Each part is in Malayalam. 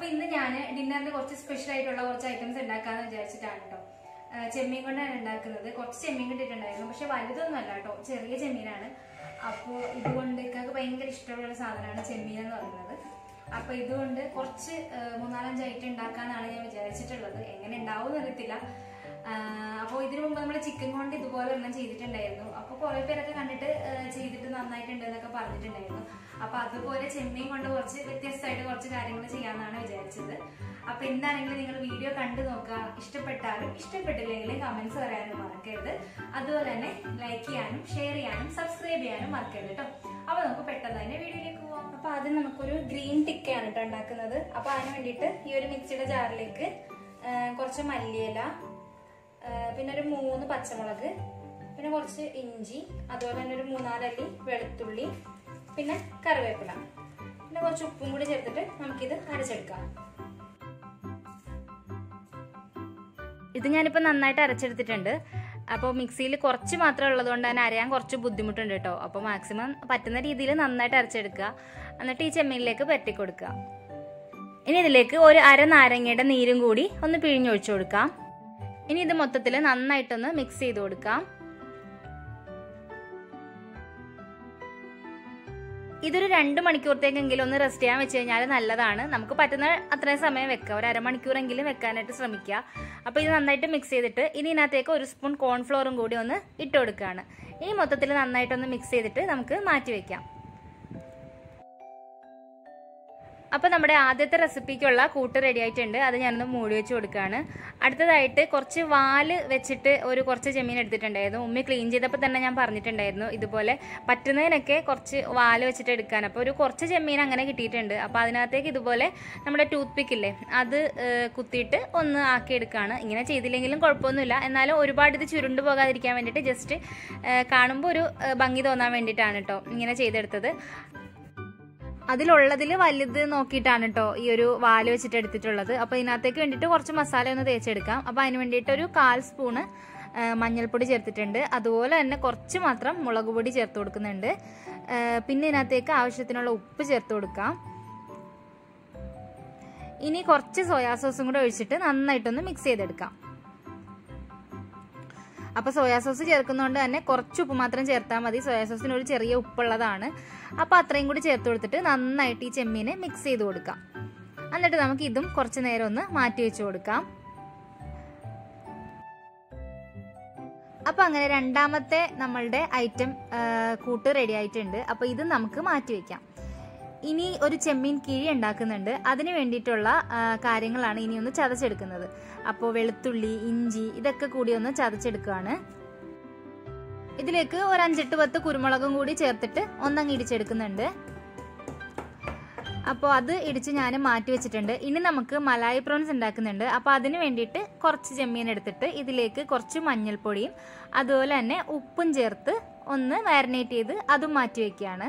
അപ്പൊ ഇന്ന് ഞാൻ ഡിന്നറിന് കുറച്ച് സ്പെഷ്യൽ ആയിട്ടുള്ള കുറച്ച് ഐറ്റംസ് ഉണ്ടാക്കാന്ന് വിചാരിച്ചിട്ടാണ് കേട്ടോ ആ, ചെമ്മീൻ കൊണ്ടാണ് ഉണ്ടാക്കുന്നത് കുറച്ച് ചെമ്മീൻ കിട്ടിയിട്ടുണ്ടായിരുന്നു പക്ഷെ വലുതൊന്നും അല്ല കേട്ടോ ചെറിയ ചെമ്മീനാണ് അപ്പോൾ ഇതുകൊണ്ട് ഇക്കൊക്കെ ഭയങ്കര ഇഷ്ടമുള്ള ഒരു സാധനമാണ് ചെമ്മീൻ എന്ന് പറയുന്നത് അപ്പൊ ഇതുകൊണ്ട് കുറച്ച് ആ, മൂന്നാലഞ്ച് ഐറ്റം ഉണ്ടാക്കാന്നാണ് ഞാൻ വിചാരിച്ചിട്ടുള്ളത് എങ്ങനെ ഉണ്ടാവും അറിയത്തില്ല അപ്പോൾ ഇതിനു മുമ്പ് നമ്മൾ ചിക്കൻ കൊണ്ട് ഇതുപോലെ ഒരെണ്ണം ചെയ്തിട്ടുണ്ടായിരുന്നു അപ്പോൾ കുറെ പേരൊക്കെ കണ്ടിട്ട് ആ, ചെയ്തിട്ട് നന്നായിട്ടുണ്ട് എന്നൊക്കെ പറഞ്ഞിട്ടുണ്ടായിരുന്നു അപ്പൊ അതുപോലെ ചെമ്മീൻ കൊണ്ട് കുറച്ച് വ്യത്യസ്തമായിട്ട് കുറച്ച് കാര്യങ്ങൾ ചെയ്യാമെന്നാണ് വിചാരിച്ചത് അപ്പൊ എന്താണെങ്കിലും നിങ്ങൾ വീഡിയോ കണ്ടു നോക്കുക ഇഷ്ടപ്പെട്ടാലും ഇഷ്ടപ്പെട്ടില്ലെങ്കിലും കമന്റ്സ് പറയാനും മറക്കരുത് അതുപോലെ തന്നെ ലൈക്ക് ചെയ്യാനും ഷെയർ ചെയ്യാനും സബ്സ്ക്രൈബ് ചെയ്യാനും മറക്കരുത് കേട്ടോ അപ്പൊ നമുക്ക് പെട്ടെന്ന് തന്നെ വീഡിയോയിലേക്ക് പോവാം അപ്പൊ ആദ്യം നമുക്കൊരു ഗ്രീൻ ടിക്കയാണ് കേട്ടോ ഉണ്ടാക്കുന്നത് അപ്പൊ അതിന് വേണ്ടിയിട്ട് ഈ ഒരു മിക്സിയുടെ ജാറിലേക്ക് ആ, കുറച്ച് മല്ലിയില ആ, പിന്നെ ഒരു മൂന്ന് പച്ചമുളക് പിന്നെ കുറച്ച് ഇഞ്ചി അതുപോലെ തന്നെ ഒരു മൂന്നാലല്ലി വെളുത്തുള്ളി പിന്നെ കറിവേപ്പില പിന്നെ കുറച്ച് ഉപ്പും കൂടി ചേർത്തിട്ട് നമുക്കിത് അരച്ചെടുക്കാം ഇത് ഞാനിപ്പോൾ നന്നായിട്ട് അരച്ചെടുത്തിട്ടുണ്ട് അപ്പോൾ മിക്സിയിൽ കുറച്ച് മാത്രമേ ഉള്ളതുകൊണ്ട് തന്നെ അരയാൻ കുറച്ച് ബുദ്ധിമുട്ടുണ്ട് കേട്ടോ അപ്പോൾ മാക്സിമം പറ്റുന്ന രീതിയിൽ നന്നായിട്ട് അരച്ചെടുക്കുക എന്നിട്ട് ഈ ചെമ്മീനിലേക്ക് പരട്ടി കൊടുക്കുക ഇനി ഇതിലേക്ക് ഒരു അര നാരങ്ങയുടെ നീരും കൂടി ഒന്ന് പിഴിഞ്ഞൊഴിച്ചു കൊടുക്കാം ഇനി ഇത് മൊത്തത്തിൽ നന്നായിട്ടൊന്ന് മിക്സ് ചെയ്ത് കൊടുക്കാം ഇതൊരു രണ്ട് മണിക്കൂറത്തേക്കെങ്കിലും ഒന്ന് റെസ്റ്റ് ചെയ്യാൻ വെച്ച് കഴിഞ്ഞാൽ നല്ലതാണ് നമുക്ക് പറ്റുന്ന അത്രയും സമയം വെക്കുക ഒരു അരമണിക്കൂറെങ്കിലും വെക്കാനായിട്ട് ശ്രമിക്കുക അപ്പോൾ ഇത് നന്നായിട്ട് മിക്സ് ചെയ്തിട്ട് ഇനി ഇതിനകത്തേക്ക് ഒരു സ്പൂൺ കോൺഫ്ലോറും കൂടി ഒന്ന് ഇട്ട് കൊടുക്കുകയാണ് ഇനി മൊത്തത്തിൽ നന്നായിട്ടൊന്ന് മിക്സ് ചെയ്തിട്ട് നമുക്ക് മാറ്റി വെക്കാം അപ്പോൾ നമ്മുടെ ആദ്യത്തെ റെസിപ്പിക്കുള്ള കൂട്ട് റെഡി ആയിട്ടുണ്ട് അത് ഞാനൊന്ന് മൂടി വെച്ച് കൊടുക്കുകയാണ് അടുത്തതായിട്ട് കുറച്ച് വാല് വെച്ചിട്ട് ഒരു കുറച്ച് ചെമ്മീൻ എടുത്തിട്ടുണ്ടായിരുന്നു ഉമ്മി ക്ലീൻ ചെയ്തപ്പോൾ തന്നെ ഞാൻ പറഞ്ഞിട്ടുണ്ടായിരുന്നു ഇതുപോലെ പറ്റുന്നതിനൊക്കെ കുറച്ച് വാല് വെച്ചിട്ട് എടുക്കാൻ അപ്പോൾ ഒരു കുറച്ച് ചെമ്മീൻ അങ്ങനെ കിട്ടിയിട്ടുണ്ട് അപ്പോൾ അതിനകത്തേക്ക് ഇതുപോലെ നമ്മുടെ ടൂത്ത് പിക്ക് ഇല്ലേ അത് ഏഹ്, കുത്തിയിട്ട് ഒന്ന് ആക്കിയെടുക്കുകയാണ് ഇങ്ങനെ ചെയ്തില്ലെങ്കിലും കുഴപ്പമൊന്നുമില്ല എന്നാലും ഒരുപാട് ഇത് ചുരുണ്ട് പോകാതിരിക്കാൻ വേണ്ടിയിട്ട് ജസ്റ്റ് കാണുമ്പോൾ ഒരു ഏഹ്, ഭംഗി തോന്നാൻ വേണ്ടിയിട്ടാണ് കേട്ടോ ഇങ്ങനെ ചെയ്തെടുത്തത് അതിലുള്ളതിൽ വലുത് നോക്കിയിട്ടാണ് കേട്ടോ ഈ ഒരു വാല് വെച്ചിട്ട് എടുത്തിട്ടുള്ളത് അപ്പോൾ ഇതിനകത്തേക്ക് വേണ്ടിയിട്ട് കുറച്ച് മസാല ഒന്ന് തേച്ചെടുക്കാം അപ്പോൾ അതിന് വേണ്ടിയിട്ട് ഒരു കാൽ സ്പൂണ് ആ, മഞ്ഞൾപ്പൊടി ചേർത്തിട്ടുണ്ട് അതുപോലെ തന്നെ കുറച്ച് മാത്രം മുളക് പൊടി ചേർത്ത് കൊടുക്കുന്നുണ്ട് ആ, പിന്നെ ഇതിനകത്തേക്ക് ആവശ്യത്തിനുള്ള ഉപ്പ് ചേർത്ത് കൊടുക്കാം ഇനി കുറച്ച് സോയാ സോസും കൂടെ ഒഴിച്ചിട്ട് നന്നായിട്ടൊന്ന് മിക്സ് ചെയ്തെടുക്കാം അപ്പോൾ സോയാ സോസ് ചേർക്കുന്നതുകൊണ്ട് തന്നെ കുറച്ച് ഉപ്പ് മാത്രം ചേർത്താൽ മതി സോയാ സോസിന് ഒരു ചെറിയ ഉപ്പുള്ളതാണ് അപ്പോൾ അത്രയും കൂടി ചേർത്ത് കൊടുത്തിട്ട് നന്നായിട്ട് ഈ ചെമ്മീനെ മിക്സ് ചെയ്ത് കൊടുക്കാം എന്നിട്ട് നമുക്ക് ഇതും കുറച്ച് നേരം ഒന്ന് മാറ്റി വെച്ച് കൊടുക്കാം അപ്പോൾ അങ്ങനെ രണ്ടാമത്തെ നമ്മളുടെ ഐറ്റം കൂട്ട് റെഡി ആയിട്ടുണ്ട് അപ്പോൾ ഇത് നമുക്ക് മാറ്റി വെക്കാം ഇനി ഒരു ചെമ്മീൻ കിഴി ഉണ്ടാക്കുന്നുണ്ട് അതിന് വേണ്ടിയിട്ടുള്ള ആ, കാര്യങ്ങളാണ് ഇനി ഒന്ന് ചതച്ചെടുക്കുന്നത് അപ്പോൾ വെളുത്തുള്ളി ഇഞ്ചി ഇതൊക്കെ കൂടി ഒന്ന് ചതച്ചെടുക്കുകയാണ് ഇതിലേക്ക് ഒരു അഞ്ചെട്ട് പത്ത് കുരുമുളകും കൂടി ചേർത്തിട്ട് ഒന്നങ്ങ് ഇടിച്ചെടുക്കുന്നുണ്ട് അപ്പോൾ അത് ഇടിച്ച് ഞാൻ മാറ്റി വെച്ചിട്ടുണ്ട് ഇനി നമുക്ക് മലായി പ്രോൺസ് ഉണ്ടാക്കുന്നുണ്ട് അപ്പോൾ അതിന് വേണ്ടിയിട്ട് കുറച്ച് ചെമ്മീൻ എടുത്തിട്ട് ഇതിലേക്ക് കുറച്ച് മഞ്ഞൾപ്പൊടിയും അതുപോലെ തന്നെ ഉപ്പും ചേർത്ത് ഒന്ന് മാരിനേറ്റ് ചെയ്ത് അതും മാറ്റി വെക്കുകയാണ്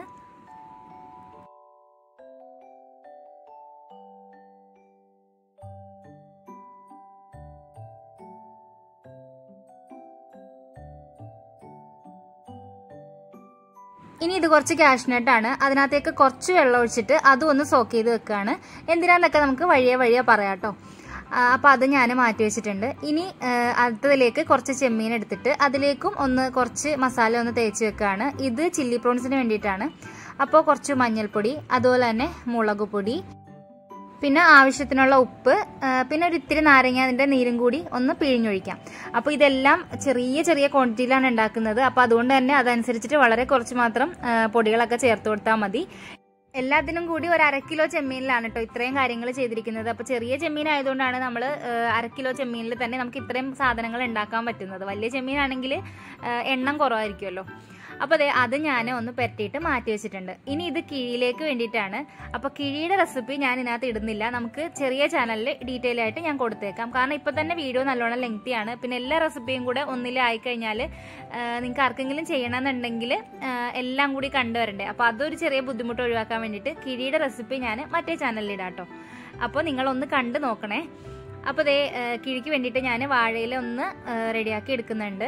ഇനി ഇത് കുറച്ച് കാഷ്നട്ടാണ് അതിനകത്തേക്ക് കുറച്ച് വെള്ളം ഒഴിച്ചിട്ട് അതും ഒന്ന് സോക്ക് ചെയ്ത് വെക്കുകയാണ് എന്തിനാന്നൊക്കെ നമുക്ക് വഴിയെ വഴിയെ പറയാം കേട്ടോ അപ്പോൾ അത് ഞാൻ മാറ്റി വെച്ചിട്ടുണ്ട് ഇനി ആ, അടുത്തതിലേക്ക് കുറച്ച് ചെമ്മീൻ എടുത്തിട്ട് അതിലേക്കും ഒന്ന് കുറച്ച് മസാല ഒന്ന് തേച്ച് വെക്കുകയാണ് ഇത് ചില്ലി പ്രോൺസിന് വേണ്ടിയിട്ടാണ് അപ്പോൾ കുറച്ച് മഞ്ഞൾപ്പൊടി അതുപോലെ തന്നെ മുളക് പൊടി പിന്നെ ആവശ്യത്തിനുള്ള ഉപ്പ് ആ, പിന്നെ ഒരു ഇത്തിരി നാരങ്ങ അതിൻ്റെ നീരും കൂടി ഒന്ന് പിഴിഞ്ഞൊഴിക്കാം അപ്പോൾ ഇതെല്ലാം ചെറിയ ചെറിയ ക്വാണ്ടിറ്റിയിലാണ് ഉണ്ടാക്കുന്നത് അപ്പോൾ അതുകൊണ്ട് തന്നെ അതനുസരിച്ചിട്ട് വളരെ കുറച്ച് മാത്രം ആ, പൊടികളൊക്കെ ചേർത്ത് കൊടുത്താൽ മതി എല്ലാത്തിനും കൂടി ഒരു അര കിലോ ചെമ്മീനിലാണ് കേട്ടോ ഇത്രയും കാര്യങ്ങൾ ചെയ്തിരിക്കുന്നത് അപ്പോൾ ചെറിയ ചെമ്മീൻ ആയതുകൊണ്ടാണ് നമ്മൾ അര കിലോ ചെമ്മീനിൽ തന്നെ നമുക്ക് ഇത്രയും സാധനങ്ങൾ ഉണ്ടാക്കാൻ പറ്റുന്നത് വലിയ ചെമ്മീനാണെങ്കിൽ എണ്ണം കുറവായിരിക്കുമല്ലോ അപ്പോൾ അതെ അത് ഞാൻ ഒന്ന് പെരട്ടിയിട്ട് മാറ്റി വെച്ചിട്ടുണ്ട് ഇനി ഇത് കിഴിയിലേക്ക് വേണ്ടിയിട്ടാണ് അപ്പോൾ കിഴിയുടെ റെസിപ്പി ഞാൻ ഇതിനകത്ത് ഇടുന്നില്ല നമുക്ക് ചെറിയ ചാനലിൽ ഡീറ്റെയിൽ ആയിട്ട് ഞാൻ കൊടുത്തേക്കാം കാരണം ഇപ്പോൾ തന്നെ വീഡിയോ നല്ലോണം ലെങ്തി ആണ് പിന്നെ എല്ലാ റെസിപ്പിയും കൂടെ ഒന്നിലായി കഴിഞ്ഞാൽ നിങ്ങൾക്ക് ആർക്കെങ്കിലും ചെയ്യണമെന്നുണ്ടെങ്കിൽ എല്ലാം കൂടി കണ്ടുവരണ്ടേ അപ്പോൾ അതൊരു ചെറിയ ബുദ്ധിമുട്ട് ഒഴിവാക്കാൻ വേണ്ടിയിട്ട് കിഴിയുടെ റെസിപ്പി ഞാൻ മറ്റേ ചാനലിൽ ഇടാം കേട്ടോ അപ്പോൾ നിങ്ങളൊന്ന് കണ്ടു നോക്കണേ അപ്പോൾ ദേ ആ, കിഴിക്ക് വേണ്ടിയിട്ട് ഞാൻ വാഴയില ഒന്ന് ആ, റെഡിയാക്കി എടുക്കുന്നുണ്ട്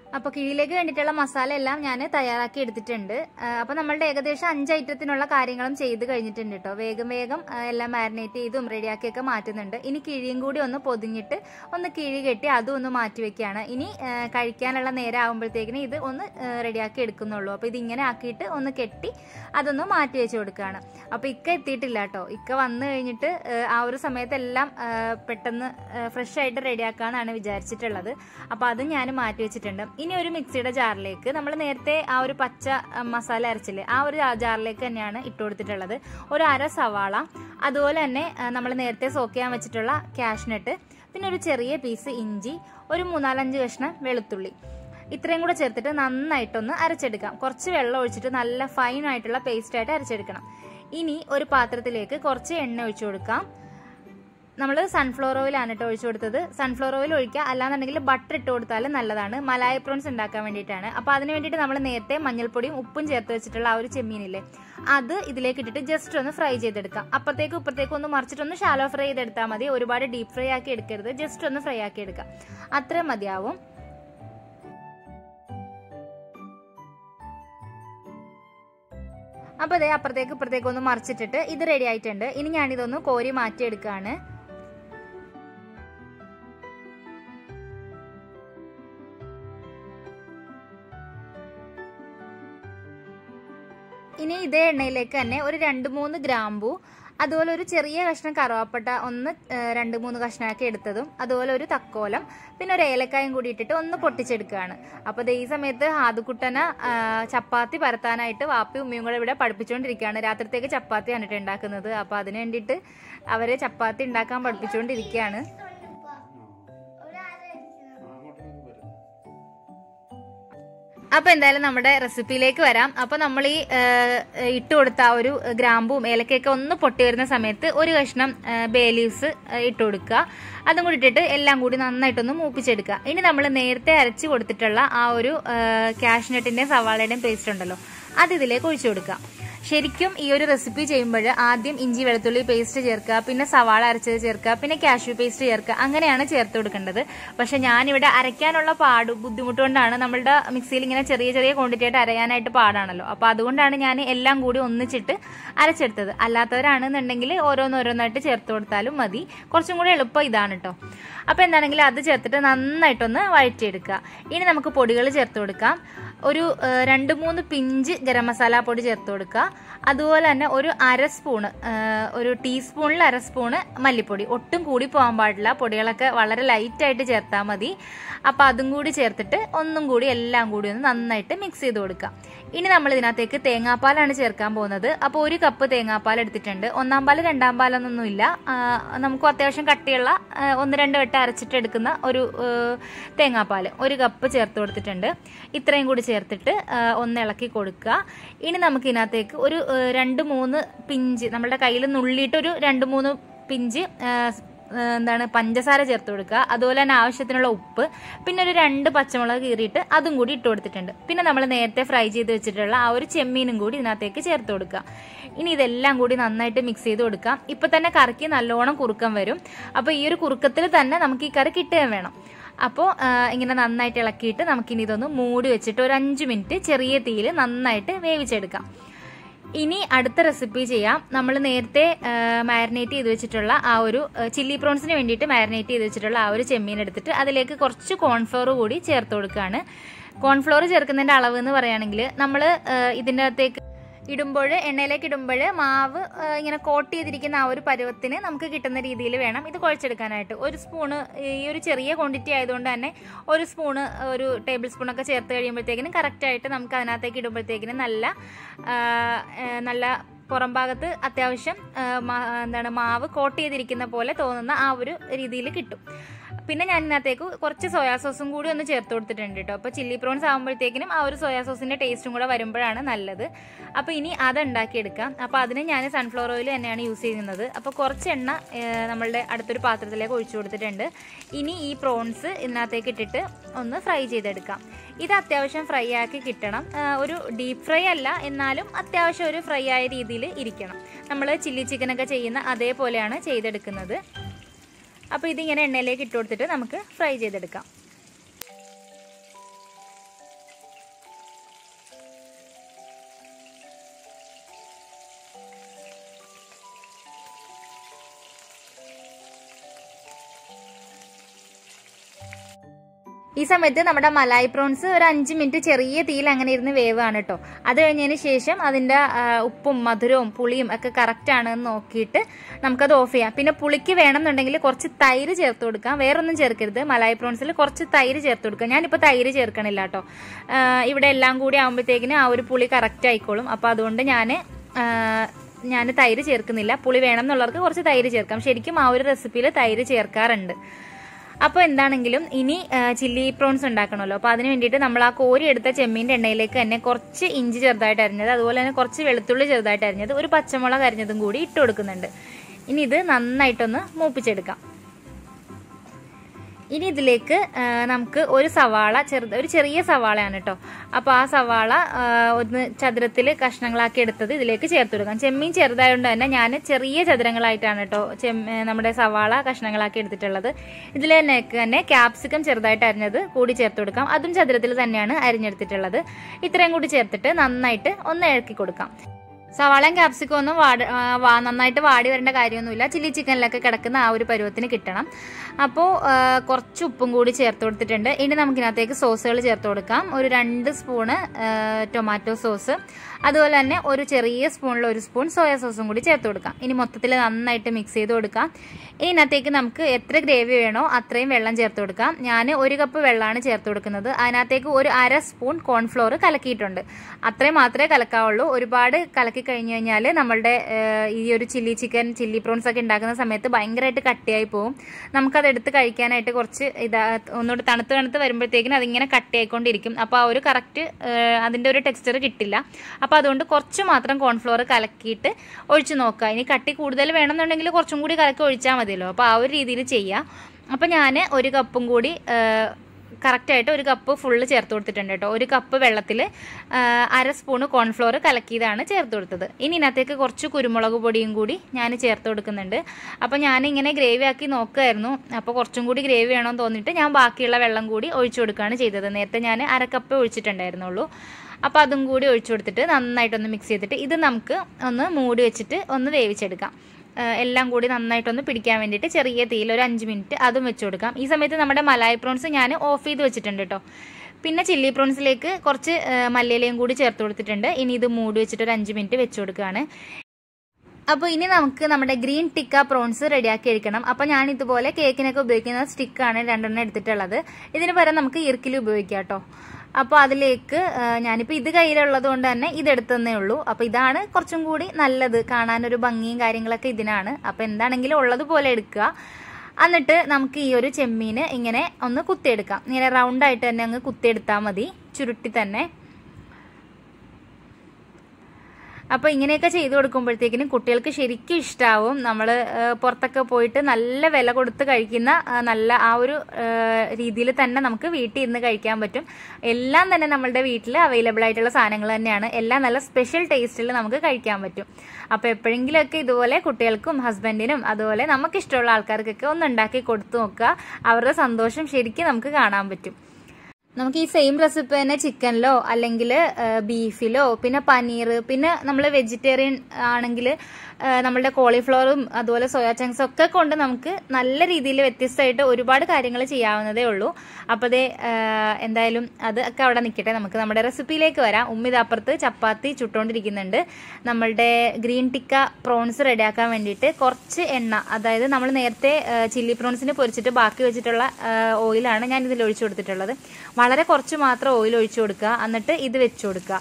അപ്പോൾ കിഴിയിലേക്ക് വേണ്ടിയിട്ടുള്ള മസാല എല്ലാം ഞാൻ തയ്യാറാക്കി എടുത്തിട്ടുണ്ട് അപ്പോൾ നമ്മളുടെ ഏകദേശം അഞ്ച് ഐറ്റത്തിനുള്ള കാര്യങ്ങളും ചെയ്ത് കഴിഞ്ഞിട്ടുണ്ട് കേട്ടോ വേഗം വേഗം ആ, എല്ലാം മാരിനേറ്റ് ചെയ്തും റെഡിയാക്കിയൊക്കെ മാറ്റുന്നുണ്ട് ഇനി കിഴിയും കൂടി ഒന്ന് പൊതിഞ്ഞിട്ട് ഒന്ന് കിഴി കെട്ടി അതും ഒന്ന് മാറ്റി വെക്കുകയാണ് ഇനി ആ, കഴിക്കാനുള്ള നേരം ആകുമ്പോഴത്തേക്കിന് ഇത് ഒന്ന് റെഡിയാക്കി എടുക്കുന്നുള്ളൂ അപ്പോൾ ഇതിങ്ങനെ ആക്കിയിട്ട് ഒന്ന് കെട്ടി അതൊന്ന് മാറ്റി വെച്ച് കൊടുക്കുകയാണ് അപ്പോൾ ഇക്ക എത്തിയിട്ടില്ല കേട്ടോ ഇക്ക വന്നു കഴിഞ്ഞിട്ട് ആ, ആ ഒരു സമയത്തെല്ലാം ആ, പെട്ടെന്ന് ഫ്രഷ് ആയിട്ട് റെഡിയാക്കാന്നാണ് വിചാരിച്ചിട്ടുള്ളത് അപ്പോൾ അത് ഞാൻ മാറ്റി വെച്ചിട്ടുണ്ട് ഇനി ഒരു മിക്സിയുടെ ജാറിലേക്ക് നമ്മൾ നേരത്തെ ആ ഒരു പച്ച ആ, മസാല അരച്ചില്ലേ ആ ഒരു ജാറിലേക്ക് തന്നെയാണ് ഇട്ട് കൊടുത്തിട്ടുള്ളത് ഒരു അര സവാള അതുപോലെ തന്നെ നമ്മൾ നേരത്തെ സോക്ക് ചെയ്യാൻ വെച്ചിട്ടുള്ള കാഷ്നട്ട് പിന്നെ ഒരു ചെറിയ പീസ് ഇഞ്ചി ഒരു മൂന്നാലഞ്ച് കഷ്ണം വെളുത്തുള്ളി ഇത്രയും കൂടെ ചേർത്തിട്ട് നന്നായിട്ടൊന്ന് അരച്ചെടുക്കാം കുറച്ച് വെള്ളം ഒഴിച്ചിട്ട് നല്ല ഫൈൻ ആയിട്ടുള്ള പേസ്റ്റ് ആയിട്ട് അരച്ചെടുക്കണം ഇനി ഒരു പാത്രത്തിലേക്ക് കുറച്ച് എണ്ണ ഒഴിച്ചു കൊടുക്കാം നമ്മൾ സൺഫ്ലവർ ഓയിലാണ് കേട്ടോ ഒഴിച്ചു കൊടുത്തത് സൺഫ്ലവർ ഓയിൽ ഒഴിക്കുക അല്ലാന്നുണ്ടെങ്കിൽ ബട്ടർ ഇട്ട് കൊടുത്താലും നല്ലതാണ് മലായ പ്രോൺസ് ഉണ്ടാക്കാൻ വേണ്ടിയിട്ടാണ് അപ്പോൾ അതിന് വേണ്ടിയിട്ട് നമ്മൾ നേരത്തെ മഞ്ഞൾപ്പൊടിയും ഉപ്പും ചേർത്ത് വെച്ചിട്ടുള്ള ആ ഒരു ചെമ്മീനില്ലേ അത് ഇതിലേക്ക് ഇട്ടിട്ട് ജസ്റ്റ് ഒന്ന് ഫ്രൈ ചെയ്തെടുക്കാം അപ്പത്തേക്കും ഇപ്പത്തേക്കും ഒന്ന് മറിച്ചിട്ടൊന്ന് ഷാലോ ഫ്രൈ ചെയ്തെടുത്താൽ മതി ഒരുപാട് ഡീപ്പ് ഫ്രൈ ആക്കി എടുക്കരുത് ജസ്റ്റ് ഒന്ന് ഫ്രൈ ആക്കി എടുക്കാം അത്രയും മതിയാവും അപ്പോൾ അതേ അപ്പുറത്തേക്ക് ഇപ്പുറത്തേക്ക് ഒന്ന് മറിച്ചിട്ടിട്ട് ഇത് റെഡി ആയിട്ടുണ്ട് ഇനി ഞാനിതൊന്ന് കോരി മാറ്റിയെടുക്കുകയാണ് ഇനി ഇതേ എണ്ണയിലേക്ക് തന്നെ ഒരു രണ്ട് മൂന്ന് ഗ്രാമ്പു അതുപോലെ ഒരു ചെറിയ കഷ്ണം കറുവാപ്പട്ട ഒന്ന് ഏഹ്, രണ്ട് മൂന്ന് കഷ്ണമാക്കി എടുത്തതും അതുപോലെ ഒരു തക്കോലം പിന്നെ ഒരു ഏലക്കായും കൂടി ഇട്ടിട്ട് ഒന്ന് പൊട്ടിച്ചെടുക്കുകയാണ് അപ്പോൾ ദേ ഈ സമയത്ത് ഹാദുക്കുട്ടനെ ആ, ചപ്പാത്തി പരത്താനായിട്ട് വാപ്പി ഉമ്മയും കൂടെ ഇവിടെ പഠിപ്പിച്ചുകൊണ്ടിരിക്കുകയാണ് രാത്രിത്തേക്ക് ചപ്പാത്തിയാണ് കേട്ടോ ഉണ്ടാക്കുന്നത് അപ്പോൾ അതിന് വേണ്ടിയിട്ട് അവരെ ചപ്പാത്തി ഉണ്ടാക്കാൻ പഠിപ്പിച്ചുകൊണ്ടിരിക്കുകയാണ് അപ്പൊ എന്തായാലും നമ്മുടെ റെസിപ്പിയിലേക്ക് വരാം അപ്പൊ നമ്മൾ ഈ ഏഹ്, ഇട്ട് കൊടുത്ത ആ ഒരു ഗ്രാമ്പും ഏലക്കയൊക്കെ ഒന്ന് പൊട്ടി വരുന്ന സമയത്ത് ഒരു കഷ്ണം ബേ ലീവ്സ് ഇട്ട് കൊടുക്കുക അതും കൂടി ഇട്ടിട്ട് എല്ലാം കൂടി നന്നായിട്ടൊന്ന് മൂപ്പിച്ചെടുക്കുക ഇനി നമ്മൾ നേരത്തെ അരച്ച് കൊടുത്തിട്ടുള്ള ആ ഒരു കാഷ്നട്ടിന്റെയും സവാളയുടെയും പേസ്റ്റ് ഉണ്ടല്ലോ അത് ഇതിലേക്ക് ഒഴിച്ചു കൊടുക്കുക ശരിക്കും ഈ ഒരു റെസിപ്പി ചെയ്യുമ്പോൾ ആദ്യം ഇഞ്ചി വെളുത്തുള്ളി പേസ്റ്റ് ചേർക്കുക പിന്നെ സവാള അരച്ചത് ചേർക്കുക പിന്നെ കാഷ്യൂ പേസ്റ്റ് ചേർക്കുക അങ്ങനെയാണ് ചേർത്ത് കൊടുക്കേണ്ടത് പക്ഷെ ഞാനിവിടെ അരയ്ക്കാനുള്ള പാട് ബുദ്ധിമുട്ട് കൊണ്ടാണ് നമ്മളുടെ മിക്സിയിൽ ഇങ്ങനെ ചെറിയ ചെറിയ ക്വാണ്ടിറ്റി ആയിട്ട് അരയാനായിട്ട് പാടാണല്ലോ അപ്പൊ അതുകൊണ്ടാണ് ഞാൻ എല്ലാം കൂടി ഒന്നിച്ചിട്ട് അരച്ചെടുത്തത് അല്ലാത്തവരാണെന്നുണ്ടെങ്കിൽ ഓരോന്നോരോന്നായിട്ട് ചേർത്ത് കൊടുത്താലും മതി കുറച്ചും കൂടി എളുപ്പം ഇതാണ് കേട്ടോ അപ്പൊ എന്താണെങ്കിലും അത് ചേർത്തിട്ട് നന്നായിട്ടൊന്ന് വഴറ്റിയെടുക്കുക ഇനി നമുക്ക് പൊടികൾ ചേർത്ത് കൊടുക്കാം ഒരു ഏഹ്, രണ്ട് മൂന്ന് പിഞ്ച് ഗരം മസാല പൊടി ചേർത്ത് കൊടുക്കുക അതുപോലെ തന്നെ ഒരു അര സ്പൂണ് ഏഹ്, ഒരു ടീസ്പൂണിൽ അര സ്പൂണ് മല്ലിപ്പൊടി ഒട്ടും കൂടി പോകാൻ പാടില്ല പൊടികളൊക്കെ വളരെ ലൈറ്റായിട്ട് ചേർത്താൽ മതി അപ്പോൾ അതും കൂടി ചേർത്തിട്ട് ഒന്നും കൂടി എല്ലാം കൂടി ഒന്ന് നന്നായിട്ട് മിക്സ് ചെയ്ത് കൊടുക്കുക ഇനി നമ്മൾ ഇതിനകത്തേക്ക് തേങ്ങാപ്പാലാണ് ചേർക്കാൻ പോകുന്നത് അപ്പോൾ ഒരു കപ്പ് തേങ്ങാപ്പാൽ എടുത്തിട്ടുണ്ട് ഒന്നാം പാല് രണ്ടാം പാലൊന്നൊന്നുമില്ല ആ, നമുക്ക് അത്യാവശ്യം കട്ടിയുള്ള ആ, ഒന്ന് രണ്ട് വട്ടം അരച്ചിട്ട് എടുക്കുന്ന ഒരു ഏഹ്, തേങ്ങാപ്പാൽ ഒരു കപ്പ് ചേർത്ത് കൊടുത്തിട്ടുണ്ട് ഇത്രയും കൂടി ചേർത്തിട്ട് ആ, ഒന്ന് ഇളക്കി കൊടുക്കുക ഇനി നമുക്ക് ഇതിനകത്തേക്ക് ഒരു ഏഹ്, രണ്ട് മൂന്ന് പിഞ്ച് നമ്മുടെ കയ്യിൽ നുള്ളിയിട്ട് ഒരു രണ്ട് മൂന്ന് പിഞ്ച് ആ, ആ, എന്താണ് പഞ്ചസാര ചേർത്ത് കൊടുക്കുക അതുപോലെ തന്നെ ആവശ്യത്തിനുള്ള ഉപ്പ് പിന്നെ ഒരു രണ്ട് പച്ചമുളക് കീറിയിട്ട് അതും കൂടി ഇട്ട് കൊടുത്തിട്ടുണ്ട് പിന്നെ നമ്മൾ നേരത്തെ ഫ്രൈ ചെയ്ത് വെച്ചിട്ടുള്ള ആ ഒരു ചെമ്മീനും കൂടി ഇതിനകത്തേക്ക് ചേർത്ത് കൊടുക്കുക ഇനി ഇതെല്ലാം കൂടി നന്നായിട്ട് മിക്സ് ചെയ്ത് കൊടുക്കാം ഇപ്പൊ തന്നെ കറിക്ക് നല്ലോണം കുറുക്കം വരും അപ്പോൾ ഈ ഒരു കുറുക്കത്തിൽ തന്നെ നമുക്ക് ഈ കറി കിട്ടുകയും വേണം അപ്പോൾ ഇങ്ങനെ നന്നായിട്ട് ഇളക്കിയിട്ട് നമുക്കിനി ഇതൊന്ന് മൂടി വെച്ചിട്ട് ഒരു അഞ്ച് മിനിറ്റ് ചെറിയ തീയിൽ നന്നായിട്ട് വേവിച്ചെടുക്കാം ഇനി അടുത്ത റെസിപ്പി ചെയ്യാം നമ്മൾ നേരത്തെ മാരിനേറ്റ് ചെയ്ത് വെച്ചിട്ടുള്ള ആ ഒരു ചില്ലി പ്രോൺസിന് വേണ്ടിയിട്ട് മാരിനേറ്റ് ചെയ്ത് വെച്ചിട്ടുള്ള ആ ഒരു ചെമ്മീൻ എടുത്തിട്ട് അതിലേക്ക് കുറച്ച് കോൺഫ്ലോർ കൂടി ചേർത്ത് കൊടുക്കുകയാണ് കോൺഫ്ലോർ ചേർക്കുന്നതിന്റെ അളവ് എന്ന് പറയുകയാണെങ്കിൽ നമ്മൾ ഇതിൻ്റെ അകത്തേക്ക് ഇടുമ്പോൾ എണ്ണയിലേക്ക് ഇടുമ്പോൾ മാവ് ആ, ഇങ്ങനെ കോട്ട് ചെയ്തിരിക്കുന്ന ആ ഒരു പരുവത്തിന് നമുക്ക് കിട്ടുന്ന രീതിയിൽ വേണം ഇത് കുഴച്ചെടുക്കാനായിട്ട് ഒരു സ്പൂണ് ഈ ഒരു ചെറിയ ക്വാണ്ടിറ്റി ആയതുകൊണ്ട് തന്നെ ഒരു സ്പൂണ് ഒരു ടേബിൾ സ്പൂണൊക്കെ ചേർത്ത് കഴിയുമ്പോഴത്തേക്കിനും കറക്റ്റായിട്ട് നമുക്ക് അതിനകത്തേക്ക് ഇടുമ്പോഴത്തേക്കിനും നല്ല ആ, ആ, നല്ല പുറം ഭാഗത്ത് അത്യാവശ്യം ആ, മാ- എന്താണ് മാവ് കോട്ട് ചെയ്തിരിക്കുന്ന പോലെ തോന്നുന്ന ആ ഒരു രീതിയിൽ കിട്ടും പിന്നെ ഞാൻ ഇതിനകത്തേക്ക് കുറച്ച് സോയാ സോസും കൂടി ഒന്ന് ചേർത്ത് കൊടുത്തിട്ടുണ്ട് കേട്ടോ അപ്പോൾ ചില്ലി പ്രോൺസ് ആകുമ്പോഴത്തേക്കിനും ആ ഒരു സോയാ സോസിന്റെ ടേസ്റ്റും കൂടെ വരുമ്പോഴാണ് നല്ലത് അപ്പോൾ ഇനി അത് ഉണ്ടാക്കിയെടുക്കാം അപ്പോൾ അതിന് ഞാൻ സൺഫ്ലവർ ഓയിൽ തന്നെയാണ് യൂസ് ചെയ്യുന്നത് അപ്പോൾ കുറച്ച് എണ്ണ ഏഹ്, നമ്മളുടെ അടുത്തൊരു പാത്രത്തിലേക്ക് ഒഴിച്ചു കൊടുത്തിട്ടുണ്ട് ഇനി ഈ പ്രോൺസ് ഇതിനകത്തേക്ക് ഇട്ടിട്ട് ഒന്ന് ഫ്രൈ ചെയ്തെടുക്കാം ഇത് അത്യാവശ്യം ഫ്രൈ ആക്കി കിട്ടണം ആ, ഒരു ഡീപ്പ് ഫ്രൈ അല്ല എന്നാലും അത്യാവശ്യം ഒരു ഫ്രൈ ആയ രീതിയിൽ ഇരിക്കണം നമ്മൾ ചില്ലി ചിക്കനൊക്കെ ചെയ്യുന്ന അതേപോലെയാണ് ചെയ്തെടുക്കുന്നത് അപ്പോൾ ഇതിങ്ങനെ എണ്ണയിലേക്ക് ഇട്ട് കൊടുത്തിട്ട് നമുക്ക് ഫ്രൈ ചെയ്തെടുക്കാം ഈ സമയത്ത് നമ്മുടെ മലായി പ്രോൺസ് ഒരു അഞ്ച് മിനിറ്റ് ചെറിയ തീയിൽ അങ്ങനെ ഇരുന്ന് വേവാണ് കേട്ടോ അത് കഴിഞ്ഞതിന് ശേഷം അതിൻ്റെ ആ, ഉപ്പും മധുരവും പുളിയും ഒക്കെ കറക്റ്റ് ആണെന്ന് നോക്കിയിട്ട് നമുക്കത് ഓഫ് ചെയ്യാം പിന്നെ പുളിക്ക് വേണമെന്നുണ്ടെങ്കിൽ കുറച്ച് തൈര് ചേർത്ത് കൊടുക്കാം വേറൊന്നും ചേർക്കരുത് മലായി പ്രോൺസിൽ കുറച്ച് തൈര് ചേർത്ത് കൊടുക്കാം ഞാനിപ്പോൾ തൈര് ചേർക്കണില്ല കേട്ടോ ആ, ഇവിടെ എല്ലാം കൂടി ആകുമ്പോഴത്തേക്കിന് ആ ഒരു പുളി കറക്റ്റ് ആയിക്കോളും അപ്പോൾ അതുകൊണ്ട് ഞാൻ ഞാൻ തൈര് ചേർക്കുന്നില്ല പുളി വേണം എന്നുള്ളവർക്ക് കുറച്ച് തൈര് ചേർക്കാം ശരിക്കും ആ ഒരു റെസിപ്പിയിൽ തൈര് ചേർക്കാറുണ്ട് അപ്പോൾ എന്താണെങ്കിലും ഇനി ചില്ലി പ്രോൺസ് ഉണ്ടാക്കണമല്ലോ അപ്പോൾ അതിന് വേണ്ടിയിട്ട് നമ്മൾ ആ കോരി എടുത്ത ചെമ്മീൻ്റെ എണ്ണയിലേക്ക് തന്നെ കുറച്ച് ഇഞ്ചി ചെറുതായിട്ട് അരിഞ്ഞത് അതുപോലെ തന്നെ കുറച്ച് വെളുത്തുള്ളി ചെറുതായിട്ട് അരിഞ്ഞത് ഒരു പച്ചമുളക് അരിഞ്ഞതും കൂടി ഇട്ട് കൊടുക്കുന്നുണ്ട് ഇനി ഇത് നന്നായിട്ടൊന്ന് മൂപ്പിച്ചെടുക്കാം ഇനി ഇതിലേക്ക് ആ, നമുക്ക് ഒരു സവാള ചെറുത് ഒരു ചെറിയ സവാളയാണ് കേട്ടോ അപ്പോൾ ആ സവാള ആ, ഒന്ന് ചതുരത്തിൽ കഷ്ണങ്ങളാക്കി എടുത്തത് ഇതിലേക്ക് ചേർത്ത് കൊടുക്കാം ചെമ്മീൻ ചെറുതായതുകൊണ്ട് തന്നെ ഞാൻ ചെറിയ ചതുരങ്ങളായിട്ടാണ് കേട്ടോ ചെമ്മ നമ്മുടെ സവാള കഷ്ണങ്ങളാക്കി എടുത്തിട്ടുള്ളത് ഇതിൽ തന്നെ തന്നെ ക്യാപ്സിക്കം ചെറുതായിട്ട് അരിഞ്ഞത് കൂടി ചേർത്ത് കൊടുക്കാം അതും ചതുരത്തിൽ തന്നെയാണ് അരിഞ്ഞെടുത്തിട്ടുള്ളത് ഇത്രയും കൂടി ചേർത്തിട്ട് നന്നായിട്ട് ഒന്ന് ഇളക്കി കൊടുക്കാം സവാളയും ക്യാപ്സിക്കും ഒന്നും വാട ആ, വാ നന്നായിട്ട് വാടി വരേണ്ട കാര്യമൊന്നുമില്ല ചില്ലി ചിക്കനിലൊക്കെ കിടക്കുന്ന ആ ഒരു പരുവത്തിന് കിട്ടണം അപ്പോൾ കുറച്ച് ഉപ്പും കൂടി ചേർത്ത് കൊടുത്തിട്ടുണ്ട് ഇനി നമുക്കിനകത്തേക്ക് സോസുകൾ ചേർത്ത് കൊടുക്കാം ഒരു രണ്ട് സ്പൂണ് ആ, ടൊമാറ്റോ സോസ് അതുപോലെ തന്നെ ഒരു ചെറിയ സ്പൂണിൽ ഒരു സ്പൂൺ സോയ സോസും കൂടി ചേർത്ത് കൊടുക്കാം ഇനി മൊത്തത്തിൽ നന്നായിട്ട് മിക്സ് ചെയ്ത് കൊടുക്കാം ഇനി ഇതിനകത്തേക്ക് നമുക്ക് എത്ര ഗ്രേവി വേണോ അത്രയും വെള്ളം ചേർത്ത് കൊടുക്കാം ഞാൻ ഒരു കപ്പ് വെള്ളമാണ് ചേർത്ത് കൊടുക്കുന്നത് അതിനകത്തേക്ക് ഒരു അര സ്പൂൺ കോൺഫ്ലോർ കലക്കിയിട്ടുണ്ട് അത്രയും മാത്രമേ കലക്കാവുള്ളൂ ഒരുപാട് കലക്കി കഴിഞ്ഞു കഴിഞ്ഞാൽ നമ്മളുടെ ഏഹ്, ഈ ഒരു ചില്ലി ചിക്കൻ ചില്ലി പ്രോൺസ് ഒക്കെ ഉണ്ടാക്കുന്ന സമയത്ത് ഭയങ്കരമായിട്ട് കട്ടിയായി പോകും നമുക്കത് എടുത്ത് കഴിക്കാനായിട്ട് കുറച്ച് ഇതാ ഒന്നുകൂടി തണുത്ത് തണുത്ത് വരുമ്പോഴത്തേക്കിനും അതിങ്ങനെ കട്ടിയായിക്കൊണ്ടിരിക്കും അപ്പോൾ ആ ഒരു കറക്റ്റ് അതിൻ്റെ ഒരു ടെക്സ്ചർ കിട്ടില്ല അപ്പോൾ അതുകൊണ്ട് കുറച്ച് മാത്രം കോൺഫ്ലോർ കലക്കിയിട്ട് ഒഴിച്ച് നോക്കുക ഇനി കട്ടി കൂടുതൽ വേണമെന്നുണ്ടെങ്കിൽ കുറച്ചും കൂടി കലക്കി ഒഴിച്ചാൽ മതിയല്ലോ അപ്പോൾ ആ ഒരു രീതിയിൽ ചെയ്യാം അപ്പോൾ ഞാൻ ഒരു കപ്പും കൂടി കറക്റ്റായിട്ട് ഒരു കപ്പ് ഫുള്ള് ചേർത്ത് കൊടുത്തിട്ടുണ്ട് കേട്ടോ ഒരു കപ്പ് വെള്ളത്തിൽ അര സ്പൂണ് കോൺഫ്ലോർ കലക്കിയതാണ് ചേർത്ത് കൊടുത്തത് ഇനി ഇതിനകത്തേക്ക് കുറച്ച് കുരുമുളക് പൊടിയും കൂടി ഞാൻ ചേർത്ത് കൊടുക്കുന്നുണ്ട് അപ്പോൾ ഞാൻ ഇങ്ങനെ ഗ്രേവി ആക്കി നോക്കുമായിരുന്നു അപ്പോൾ കുറച്ചും കൂടി ഗ്രേവി വേണമെന്ന് തോന്നിയിട്ട് ഞാൻ ബാക്കിയുള്ള വെള്ളം കൂടി ഒഴിച്ചു കൊടുക്കുകയാണ് ചെയ്തത് നേരത്തെ ഞാൻ അര കപ്പ് ഒഴിച്ചിട്ടുണ്ടായിരുന്നുള്ളൂ അപ്പോൾ അതും കൂടി ഒഴിച്ചു കൊടുത്തിട്ട് നന്നായിട്ടൊന്ന് മിക്സ് ചെയ്തിട്ട് ഇത് നമുക്ക് ഒന്ന് മൂടി വെച്ചിട്ട് ഒന്ന് വേവിച്ചെടുക്കാം ഏഹ് എല്ലാം കൂടി നന്നായിട്ടൊന്ന് പിടിക്കാൻ വേണ്ടിയിട്ട് ചെറിയ തീയിൽ ഒരു അഞ്ച് മിനിറ്റ് അതും വെച്ച് കൊടുക്കാം ഈ സമയത്ത് നമ്മുടെ മലായി പ്രോൺസ് ഞാൻ ഓഫ് ചെയ്ത് വെച്ചിട്ടുണ്ട് കേട്ടോ പിന്നെ ചില്ലി പ്രോൺസിലേക്ക് കുറച്ച് ഏഹ് മല്ലിയിലയും കൂടി ചേർത്ത് കൊടുത്തിട്ടുണ്ട് ഇനി ഇത് മൂടി വെച്ചിട്ട് ഒരു അഞ്ച് മിനിറ്റ് വെച്ച് കൊടുക്കുകയാണ് അപ്പോൾ ഇനി നമുക്ക് നമ്മുടെ ഗ്രീൻ ടിക്ക പ്രോൺസ് റെഡിയാക്കി എടുക്കണം അപ്പോൾ ഞാൻ ഇതുപോലെ കേക്കിനൊക്കെ ഉപയോഗിക്കുന്ന സ്റ്റിക്കാണ് രണ്ടെണ്ണം എടുത്തിട്ടുള്ളത് ഇതിന് പകരം നമുക്ക് ഇർക്കിൽ ഉപയോഗിക്കാം കേട്ടോ അപ്പോൾ അതിലേക്ക് ആ, ഞാനിപ്പോൾ ഇത് കയ്യിലുള്ളത് കൊണ്ട് തന്നെ ഇതെടുത്തന്നേ ഉള്ളൂ അപ്പോൾ ഇതാണ് കുറച്ചും കൂടി നല്ലത് കാണാനൊരു ഭംഗിയും കാര്യങ്ങളൊക്കെ ഇതിനാണ് അപ്പോൾ എന്താണെങ്കിലും ഉള്ളതുപോലെ എടുക്കുക എന്നിട്ട് നമുക്ക് ഈ ഒരു ചെമ്മീന് ഇങ്ങനെ ഒന്ന് കുത്തിയെടുക്കാം ഇങ്ങനെ റൗണ്ടായിട്ട് തന്നെ അങ്ങ് കുത്തിയെടുത്താൽ മതി ചുരുട്ടി തന്നെ അപ്പോൾ ഇങ്ങനെയൊക്കെ ചെയ്തു കൊടുക്കുമ്പോഴത്തേക്കിനും കുട്ടികൾക്ക് ശരിക്കും ഇഷ്ടാവും നമ്മൾ പുറത്തൊക്കെ പോയിട്ട് നല്ല വില കൊടുത്ത് കഴിക്കുന്ന ആ, നല്ല ആ ഒരു രീതിയിൽ തന്നെ നമുക്ക് വീട്ടിൽ ഇരുന്ന് കഴിക്കാൻ പറ്റും എല്ലാം തന്നെ നമ്മളുടെ വീട്ടിൽ അവൈലബിൾ ആയിട്ടുള്ള സാധനങ്ങൾ തന്നെയാണ് എല്ലാം നല്ല സ്പെഷ്യൽ ടേസ്റ്റിൽ നമുക്ക് കഴിക്കാൻ പറ്റും അപ്പോൾ എപ്പോഴെങ്കിലുമൊക്കെ ഇതുപോലെ കുട്ടികൾക്കും ഹസ്ബൻഡിനും അതുപോലെ നമുക്ക് ഇഷ്ടമുള്ള ആൾക്കാർക്കൊക്കെ ഒന്ന് ഉണ്ടാക്കി കൊടുത്തു നോക്കുക അവരുടെ സന്തോഷം ശരിക്കും നമുക്ക് കാണാൻ പറ്റും നമുക്ക് ഈ സെയിം റെസിപ്പി തന്നെ ചിക്കനിലോ അല്ലെങ്കിൽ ബീഫിലോ പിന്നെ പനീർ പിന്നെ നമ്മൾ വെജിറ്റേറിയൻ ആണെങ്കിൽ നമ്മളുടെ കോളിഫ്ലവറും അതുപോലെ സോയാ ചങ്ക്സും ഒക്കെ കൊണ്ട് നമുക്ക് നല്ല രീതിയിൽ വ്യത്യസ്തമായിട്ട് ഒരുപാട് കാര്യങ്ങൾ ചെയ്യാവുന്നതേ ഉള്ളൂ അപ്പോൾ അതേ എന്തായാലും അത് ഒക്കെ അവിടെ നിൽക്കട്ടെ നമുക്ക് നമ്മുടെ റെസിപ്പിയിലേക്ക് വരാം ഉമ്മിത് അപ്പുറത്ത് ചപ്പാത്തി ചുട്ടുകൊണ്ടിരിക്കുന്നുണ്ട് നമ്മളുടെ ഗ്രീൻ ടിക്ക പ്രോൺസ് റെഡിയാക്കാൻ വേണ്ടിയിട്ട് കുറച്ച് എണ്ണ അതായത് നമ്മൾ നേരത്തെ ചില്ലി പ്രോൺസിന് പൊരിച്ചിട്ട് ബാക്കി വെച്ചിട്ടുള്ള ഓയിലാണ് ഞാൻ ഇതിൽ ഒഴിച്ചു കൊടുത്തിട്ടുള്ളത് വളരെ കുറച്ച് മാത്രം ഓയിൽ ഒഴിച്ചു കൊടുക്കുക എന്നിട്ട് ഇത് വെച്ചു കൊടുക്കുക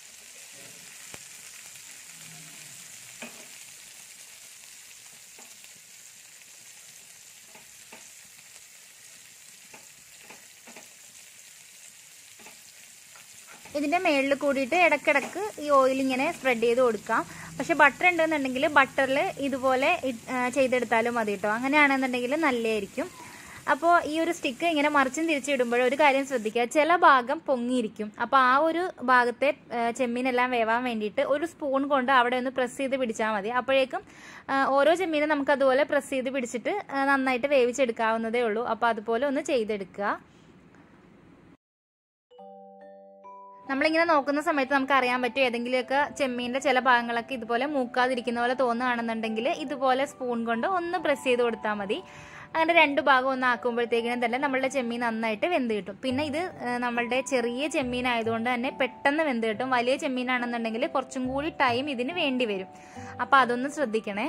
ഇതിന്റെ മേളിൽ കൂടിയിട്ട് ഇടക്കിടക്ക് ഈ ഓയിൽ ഇങ്ങനെ സ്പ്രെഡ് ചെയ്ത് കൊടുക്കാം പക്ഷെ ബട്ടർ ഉണ്ടെന്നുണ്ടെങ്കിൽ ബട്ടറിൽ ഇതുപോലെ ഇ- ആ, ചെയ്തെടുത്താലും മതി കേട്ടോ അങ്ങനെയാണെന്നുണ്ടെങ്കിൽ നല്ലതായിരിക്കും അപ്പോൾ ഈ ഒരു സ്റ്റിക്ക് ഇങ്ങനെ മറിച്ചും തിരിച്ചിടുമ്പോൾ ഒരു കാര്യം ശ്രദ്ധിക്കുക ചില ഭാഗം പൊങ്ങിയിരിക്കും അപ്പോൾ ആ ഒരു ഭാഗത്തെ ആ, ചെമ്മീനെല്ലാം വേവാൻ വേണ്ടിയിട്ട് ഒരു സ്പൂൺ കൊണ്ട് അവിടെ ഒന്ന് പ്രസ് ചെയ്ത് പിടിച്ചാൽ മതി അപ്പോഴേക്കും ആ, ഓരോ ചെമ്മീനും നമുക്ക് അതുപോലെ പ്രസ് ചെയ്ത് പിടിച്ചിട്ട് ആ, നന്നായിട്ട് വേവിച്ചെടുക്കാവുന്നതേ ഉള്ളൂ അപ്പോൾ അതുപോലെ ഒന്ന് ചെയ്തെടുക്കുക നമ്മളിങ്ങനെ നോക്കുന്ന സമയത്ത് നമുക്ക് അറിയാൻ പറ്റും ഏതെങ്കിലുമൊക്കെ ചെമ്മീൻ്റെ ചില ഭാഗങ്ങളൊക്കെ ഇതുപോലെ മൂക്കാതിരിക്കുന്ന പോലെ തോന്നുകയാണെന്നുണ്ടെങ്കിൽ ഇതുപോലെ സ്പൂൺ കൊണ്ട് ഒന്ന് പ്രസ് ചെയ്ത് കൊടുത്താൽ മതി അങ്ങനെ രണ്ട് ഭാഗം ഒന്ന് ആക്കുമ്പോഴത്തേക്കിനും തന്നെ നമ്മളുടെ ചെമ്മീൻ നന്നായിട്ട് വെന്ത് കിട്ടും പിന്നെ ഇത് ആ, നമ്മളുടെ ചെറിയ ചെമ്മീൻ ആയതുകൊണ്ട് തന്നെ പെട്ടെന്ന് വെന്ത് കിട്ടും വലിയ ചെമ്മീനാണെന്നുണ്ടെങ്കിൽ കുറച്ചും കൂടി ടൈം ഇതിന് വേണ്ടി വരും അപ്പോൾ അതൊന്ന് ശ്രദ്ധിക്കണേ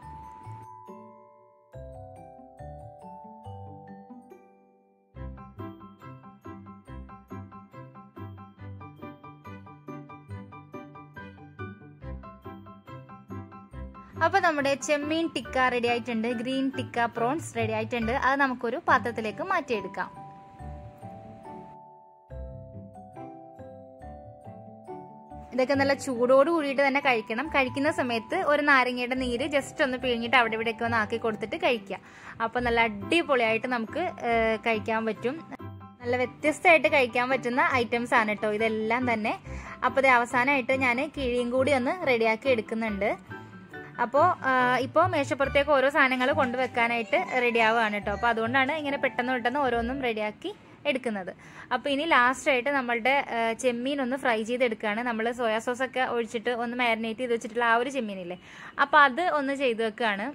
അപ്പോൾ നമ്മുടെ ചെമ്മീൻ ടിക്ക റെഡി ആയിട്ടുണ്ട് ഗ്രീൻ ടിക്ക പ്രോൺസ് റെഡി ആയിട്ടുണ്ട് അത് നമുക്കൊരു പാത്രത്തിലേക്ക് മാറ്റിയെടുക്കാം ഇതൊക്കെ നല്ല ചൂടോട് കൂടിയിട്ട് തന്നെ കഴിക്കണം കഴിക്കുന്ന സമയത്ത് ഒരു നാരങ്ങയുടെ നീര് ജസ്റ്റ് ഒന്ന് പിഴിഞ്ഞിട്ട് അവിടെ ഇവിടെയൊക്കെ ഒന്ന് ആക്കി കൊടുത്തിട്ട് കഴിക്കുക അപ്പോൾ നല്ല അടിപൊളിയായിട്ട് നമുക്ക് ഏഹ്, കഴിക്കാൻ പറ്റും നല്ല വ്യത്യസ്തമായിട്ട് കഴിക്കാൻ പറ്റുന്ന ഐറ്റംസ് ആണ് കേട്ടോ ഇതെല്ലാം തന്നെ അപ്പോൾ ഇത് അവസാനമായിട്ട് ഞാൻ കിഴിയും കൂടി ഒന്ന് റെഡിയാക്കി എടുക്കുന്നുണ്ട് അപ്പോൾ ഇപ്പോൾ മേശപ്പുറത്തേക്ക് ഓരോ സാധനങ്ങൾ കൊണ്ടുവെക്കാനായിട്ട് റെഡി ആവുകയാണ് കേട്ടോ അപ്പോൾ അതുകൊണ്ടാണ് ഇങ്ങനെ പെട്ടെന്ന് പെട്ടെന്ന് ഓരോന്നും റെഡിയാക്കി എടുക്കുന്നത് അപ്പോൾ ഇനി ലാസ്റ്റ് ആയിട്ട് നമ്മളുടെ ആ, ചെമ്മീൻ ഒന്ന് ഫ്രൈ ചെയ്തെടുക്കുകയാണ് നമ്മൾ സോയാ സോസ് ഒക്കെ ഒഴിച്ചിട്ട് ഒന്ന് മാരിനേറ്റ് ചെയ്ത് വെച്ചിട്ടുള്ള ആ ഒരു ചെമ്മീനില്ലേ അപ്പോൾ അത് ഒന്ന് ചെയ്ത് വെക്കുകയാണ്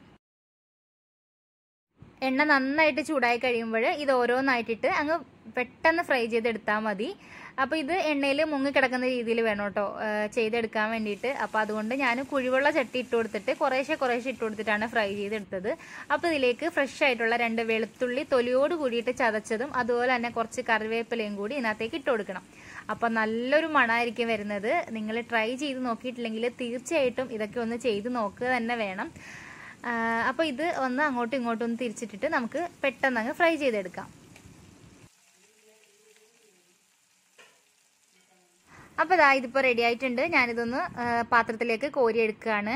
എണ്ണ നന്നായിട്ട് ചൂടായി കഴിയുമ്പോൾ ഇത് ഓരോന്നായിട്ടിട്ട് അങ്ങ് പെട്ടെന്ന് ഫ്രൈ ചെയ്തെടുത്താൽ മതി അപ്പോൾ ഇത് എണ്ണയിൽ മുങ്ങിക്കിടക്കുന്ന രീതിയിൽ വേണം കേട്ടോ ചെയ്തെടുക്കാൻ വേണ്ടിയിട്ട് അപ്പോൾ അതുകൊണ്ട് ഞാൻ കുഴിവുള്ള ചട്ടി ഇട്ട് കൊടുത്തിട്ട് കുറേശ്ശെ കുറേശ്ശെ ഇട്ട് കൊടുത്തിട്ടാണ് ഫ്രൈ ചെയ്തെടുത്തത് അപ്പോൾ ഇതിലേക്ക് ഫ്രഷ് ആയിട്ടുള്ള രണ്ട് വെളുത്തുള്ളി തൊലിയോട് കൂടിയിട്ട് ചതച്ചതും അതുപോലെ തന്നെ കുറച്ച് കറിവേപ്പിലയും കൂടി ഇതിനകത്തേക്ക് ഇട്ട് കൊടുക്കണം അപ്പോൾ നല്ലൊരു മണമായിരിക്കും വരുന്നത് നിങ്ങൾ ട്രൈ ചെയ്ത് നോക്കിയിട്ടില്ലെങ്കിൽ തീർച്ചയായിട്ടും ഇതൊക്കെ ഒന്ന് ചെയ്ത് നോക്കുക തന്നെ വേണം അപ്പോൾ ഇത് ഒന്ന് അങ്ങോട്ടും ഇങ്ങോട്ടും ഒന്ന് തിരിച്ചിട്ടിട്ട് നമുക്ക് പെട്ടെന്ന് അങ്ങ് ഫ്രൈ ചെയ്തെടുക്കാം അപ്പോൾ ഇതാ ഇതിപ്പോൾ റെഡി ആയിട്ടുണ്ട് ഞാനിതൊന്ന് ആ, പാത്രത്തിലേക്ക് കോരിയെടുക്കുകയാണ്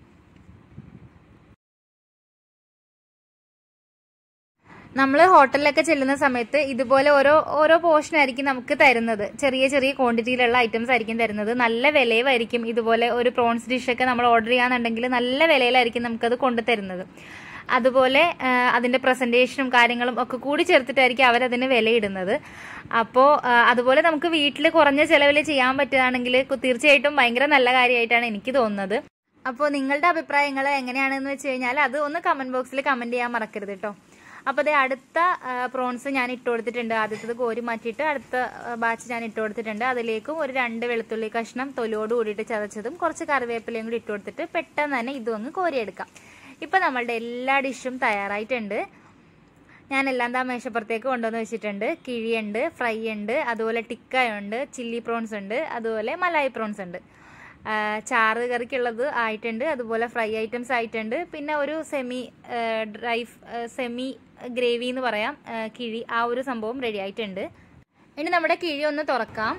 നമ്മൾ ഹോട്ടലിലൊക്കെ ചെല്ലുന്ന സമയത്ത് ഇതുപോലെ ഓരോ ഓരോ പോർഷൻ ആയിരിക്കും നമുക്ക് തരുന്നത് ചെറിയ ചെറിയ ക്വാണ്ടിറ്റിയിലുള്ള ഐറ്റംസ് ആയിരിക്കും തരുന്നത് നല്ല വിലയുമായിരിക്കും ഇതുപോലെ ഒരു പ്രോൺസ് ഡിഷൊക്കെ നമ്മൾ ഓർഡർ ചെയ്യാന്നുണ്ടെങ്കിൽ നല്ല വിലയിലായിരിക്കും നമുക്കത് കൊണ്ടുതരുന്നത് അതുപോലെ ആ, അതിന്റെ പ്രസന്റേഷനും കാര്യങ്ങളും ഒക്കെ കൂടി ചേർത്തിട്ടായിരിക്കും അവരതിന് വിലയിടുന്നത് അപ്പോൾ അതുപോലെ നമുക്ക് വീട്ടിൽ കുറഞ്ഞ ചിലവിൽ ചെയ്യാൻ പറ്റുകയാണെങ്കിൽ തീർച്ചയായിട്ടും ഭയങ്കര നല്ല കാര്യമായിട്ടാണ് എനിക്ക് തോന്നുന്നത് അപ്പോൾ നിങ്ങളുടെ അഭിപ്രായങ്ങൾ എങ്ങനെയാണെന്ന് വെച്ച് കഴിഞ്ഞാൽ അത് ഒന്ന് കമന്റ് ബോക്സിൽ കമന്റ് ചെയ്യാൻ മറക്കരുത് കേട്ടോ അപ്പോൾ അതേ അടുത്ത പ്രോൺസ് ഞാൻ ഇട്ട് കൊടുത്തിട്ടുണ്ട് ആദ്യത്തത് കോരി മാറ്റിയിട്ട് അടുത്ത ബാച്ച് ഞാൻ ഇട്ട് കൊടുത്തിട്ടുണ്ട് അതിലേക്കും ഒരു രണ്ട് വെളുത്തുള്ളി കഷ്ണം തൊലിയോട് കൂടിയിട്ട് ചതച്ചതും കുറച്ച് കറിവേപ്പിലയും കൂടി ഇട്ട് കൊടുത്തിട്ട് പെട്ടെന്ന് തന്നെ ഇതും അങ്ങ് കോരിയെടുക്കാം ഇപ്പം നമ്മളുടെ എല്ലാ ഡിഷും തയ്യാറായിട്ടുണ്ട് ഞാൻ എല്ലാം താ മേശപ്പുറത്തേക്ക് കൊണ്ടുവന്ന് വെച്ചിട്ടുണ്ട് കിഴിയുണ്ട് ഫ്രൈ ഉണ്ട് അതുപോലെ ടിക്കയുണ്ട് ചില്ലി പ്രോൺസ് ഉണ്ട് അതുപോലെ മലായി പ്രോൺസ് ഉണ്ട് ആ, ചാറ് കറിക്കുള്ളത് ആയിട്ടുണ്ട് അതുപോലെ ഫ്രൈ ഐറ്റംസ് ആയിട്ടുണ്ട് പിന്നെ ഒരു സെമി ഡ്രൈ സെമി ഗ്രേവി എന്ന് പറയാം ആ, കിഴി ആ ഒരു സംഭവം റെഡി ആയിട്ടുണ്ട് ഇനി നമ്മുടെ കിഴി ഒന്ന് തുറക്കാം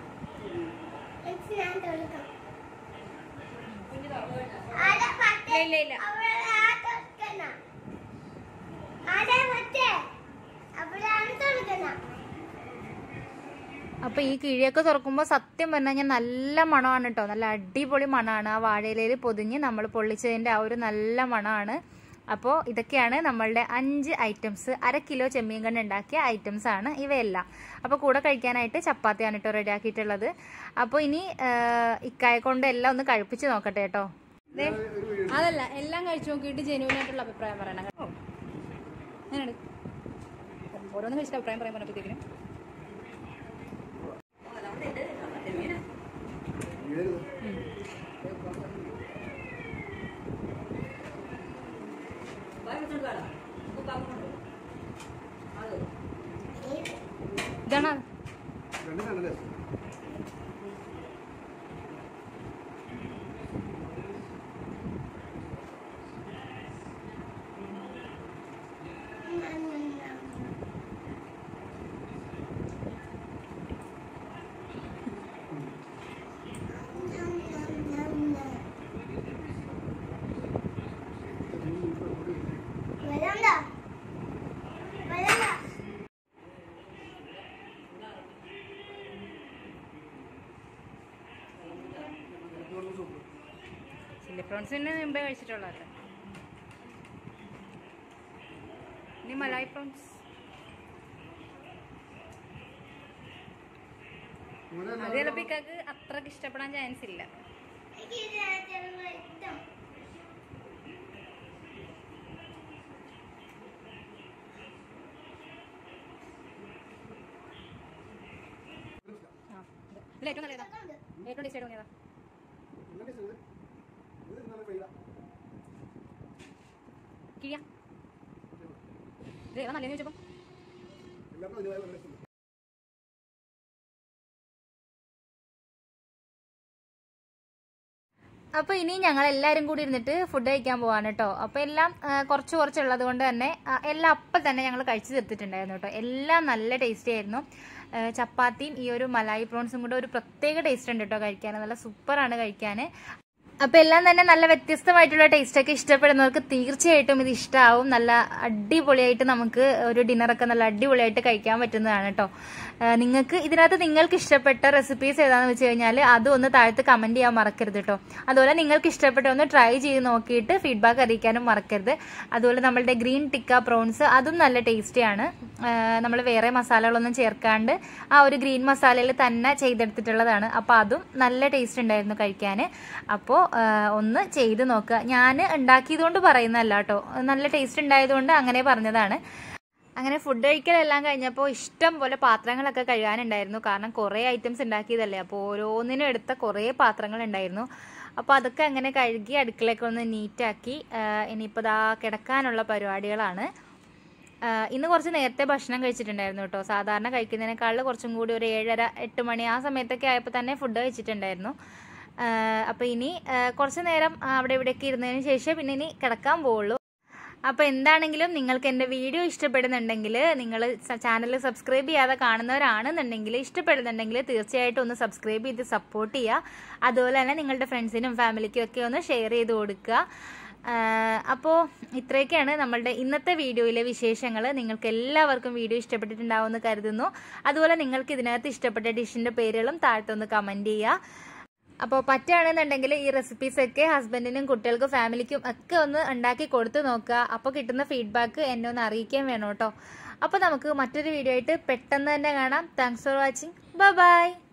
ഇല്ല ഇല്ല അപ്പൊ ഈ കിഴിയൊക്കെ തുറക്കുമ്പോൾ സത്യം പറഞ്ഞു കഴിഞ്ഞാൽ നല്ല മണമാണ് കേട്ടോ നല്ല അടിപൊളി മണമാണ് ആ വാഴയിലയിൽ പൊതിഞ്ഞ് നമ്മൾ പൊള്ളിച്ചതിന്റെ ആ ഒരു നല്ല മണമാണ് അപ്പോൾ ഇതൊക്കെയാണ് നമ്മളുടെ അഞ്ച് ഐറ്റംസ് അര കിലോ ചെമ്മീൻ കണ്ട് ഉണ്ടാക്കിയ ഐറ്റംസ് ആണ് ഇവയെല്ലാം അപ്പോൾ കൂടെ കഴിക്കാനായിട്ട് ചപ്പാത്തിയാണ് കേട്ടോ റെഡി ആക്കിയിട്ടുള്ളത് അപ്പോൾ ഇനി ആ, ഇക്കായെ കൊണ്ട് എല്ലാം ഒന്ന് കഴിപ്പിച്ച് നോക്കട്ടെ കേട്ടോ അതല്ല എല്ലാം കഴിച്ചു നോക്കിയിട്ട് ജെന്യൂൻ ആയിട്ടുള്ള അഭിപ്രായം പറയണം കേട്ടോ ഞാനാണ് ഓരോന്ന് കഴിച്ചിട്ട് അഭിപ്രായം പറയാൻ പറഞ്ഞപ്പോഴത്തേക്കിനും ഇതാണ് ചില്ലി പ്രോൺസ് പിന്നെ മുമ്പേ കഴിച്ചിട്ടുള്ളതല്ലേ ഇനി മലായി പ്രോൺസ് അത് ചിലപ്പോൾ ഇക്കാക്ക് അത്രക്ക് ഇഷ്ടപ്പെടാൻ ചാൻസ് ഇല്ല ഇതിൽ ഏറ്റവും നല്ലതാ ഏറ്റവും ടേസ്റ്റ് ആയിട്ട് തോന്നിയതാ കിഴിയ ഇത് ഏതാ നല്ലതെന്ന് ചോദിച്ചപ്പോൾ അപ്പോൾ ഇനി ഞങ്ങൾ എല്ലാവരും കൂടി ഇരുന്നിട്ട് ഫുഡ് കഴിക്കാൻ പോവാണ് കേട്ടോ അപ്പോൾ എല്ലാം ആ, കുറച്ച് കുറച്ചുള്ളത് കൊണ്ട് തന്നെ ആ, എല്ലാം അപ്പം തന്നെ ഞങ്ങൾ കഴിച്ചു തീർത്തിട്ടുണ്ടായിരുന്നു കേട്ടോ എല്ലാം നല്ല ടേസ്റ്റി ആയിരുന്നു ആ, ചപ്പാത്തിയും ഈ ഒരു മലായി പ്രോൺസും കൂടെ ഒരു പ്രത്യേക ടേസ്റ്റ് ഉണ്ട് കേട്ടോ കഴിക്കാൻ നല്ല സൂപ്പറാണ് കഴിക്കാൻ അപ്പോൾ എല്ലാം തന്നെ നല്ല വ്യത്യസ്തമായിട്ടുള്ള ടേസ്റ്റ് ഒക്കെ ഇഷ്ടപ്പെടുന്നവർക്ക് തീർച്ചയായിട്ടും ഇത് ഇഷ്ടമാവും നല്ല അടിപൊളിയായിട്ട് നമുക്ക് ഒരു ഡിന്നറൊക്കെ നല്ല അടിപൊളിയായിട്ട് കഴിക്കാൻ പറ്റുന്നതാണ് കേട്ടോ നിങ്ങൾക്ക് ഇതിനകത്ത് നിങ്ങൾക്ക് ഇഷ്ടപ്പെട്ട റെസിപ്പീസ് ഏതാണെന്ന് വെച്ച് കഴിഞ്ഞാൽ അതും ഒന്ന് താഴത്ത് കമന്റ് ചെയ്യാൻ മറക്കരുത് കേട്ടോ അതുപോലെ നിങ്ങൾക്ക് ഇഷ്ടപ്പെട്ട ഒന്ന് ട്രൈ ചെയ്ത് നോക്കിയിട്ട് ഫീഡ്ബാക്ക് അറിയിക്കാനും മറക്കരുത് അതുപോലെ നമ്മളുടെ ഗ്രീൻ ടിക്ക പ്രോൺസ് അതും നല്ല ടേസ്റ്റിയാണ് നമ്മൾ വേറെ മസാലകളൊന്നും ചേർക്കാണ്ട് ആ ഒരു ഗ്രീൻ മസാലയിൽ തന്നെ ചെയ്തെടുത്തിട്ടുള്ളതാണ് അപ്പോൾ അതും നല്ല ടേസ്റ്റ് ഉണ്ടായിരുന്നു കഴിക്കാൻ അപ്പോൾ ഒന്ന് ചെയ്ത് നോക്കുക ഞാൻ ഉണ്ടാക്കിയതുകൊണ്ട് പറയുന്നതല്ല കേട്ടോ നല്ല ടേസ്റ്റ് ഉണ്ടായതുകൊണ്ട് അങ്ങനെ പറഞ്ഞതാണ് അങ്ങനെ ഫുഡ് കഴിക്കലെല്ലാം കഴിഞ്ഞപ്പോൾ ഇഷ്ടം പോലെ പാത്രങ്ങളൊക്കെ കഴുകാനുണ്ടായിരുന്നു കാരണം കുറേ ഐറ്റംസ് ഉണ്ടാക്കിയതല്ലേ അപ്പോൾ ഓരോന്നിനും എടുത്ത കുറേ പാത്രങ്ങൾ ഉണ്ടായിരുന്നു അപ്പോൾ അതൊക്കെ അങ്ങനെ കഴുകി അടുക്കളയൊക്കെ ഒന്ന് നീറ്റാക്കി ഇനിയിപ്പോൾ ദാ കിടക്കാനുള്ള പരിപാടികളാണ് ആ, ഇന്ന് കുറച്ച് നേരത്തെ ഭക്ഷണം കഴിച്ചിട്ടുണ്ടായിരുന്നു കേട്ടോ സാധാരണ കഴിക്കുന്നതിനേക്കാളും കുറച്ചും കൂടി ഒരു ഏഴര എട്ട് മണി ആ സമയത്തൊക്കെ ആയപ്പോൾ തന്നെ ഫുഡ് കഴിച്ചിട്ടുണ്ടായിരുന്നു അപ്പോൾ ഇനി ആ, കുറച്ച് നേരം അവിടെ ഇവിടെയൊക്കെ ഇരുന്നതിന് ശേഷം പിന്നെ ഇനി കിടക്കാൻ പോവുള്ളൂ അപ്പോൾ എന്താണെങ്കിലും നിങ്ങൾക്ക് എൻ്റെ വീഡിയോ ഇഷ്ടപ്പെടുന്നുണ്ടെങ്കിൽ നിങ്ങൾ ചാനൽ സബ്സ്ക്രൈബ് ചെയ്യാതെ കാണുന്നവരാണെന്നുണ്ടെങ്കിൽ ഇഷ്ടപ്പെടുന്നുണ്ടെങ്കിൽ തീർച്ചയായിട്ടും ഒന്ന് സബ്സ്ക്രൈബ് ചെയ്ത് സപ്പോർട്ട് ചെയ്യുക അതുപോലെ തന്നെ നിങ്ങളുടെ ഫ്രണ്ട്സിനും ഫാമിലിക്കും ഒക്കെ ഒന്ന് ഷെയർ ചെയ്ത് കൊടുക്കുക അപ്പോൾ ഇത്രയൊക്കെയാണ് നമ്മളുടെ ഇന്നത്തെ വീഡിയോയിലെ വിശേഷങ്ങൾ നിങ്ങൾക്ക് എല്ലാവർക്കും വീഡിയോ ഇഷ്ടപ്പെട്ടിട്ടുണ്ടാവുമെന്ന് കരുതുന്നു അതുപോലെ നിങ്ങൾക്ക് ഇതിനകത്ത് ഇഷ്ടപ്പെട്ട ഡിഷിൻ്റെ പേരുകളും താഴത്തൊന്ന് കമൻറ്റ് ചെയ്യുക അപ്പോൾ പറ്റുകയാണെന്നുണ്ടെങ്കിൽ ഈ റെസിപ്പീസൊക്കെ ഹസ്ബൻഡിനും കുട്ടികൾക്കും ഫാമിലിക്കും ഒക്കെ ഒന്ന് ഉണ്ടാക്കി കൊടുത്തു നോക്കുക അപ്പോൾ കിട്ടുന്ന ഫീഡ്ബാക്ക് എന്നെ ഒന്ന് അറിയിക്കാൻ വേണം കേട്ടോ അപ്പോൾ നമുക്ക് മറ്റൊരു വീഡിയോ ആയിട്ട് പെട്ടെന്ന് തന്നെ കാണാം താങ്ക്സ് ഫോർ വാച്ചിങ് ബൈ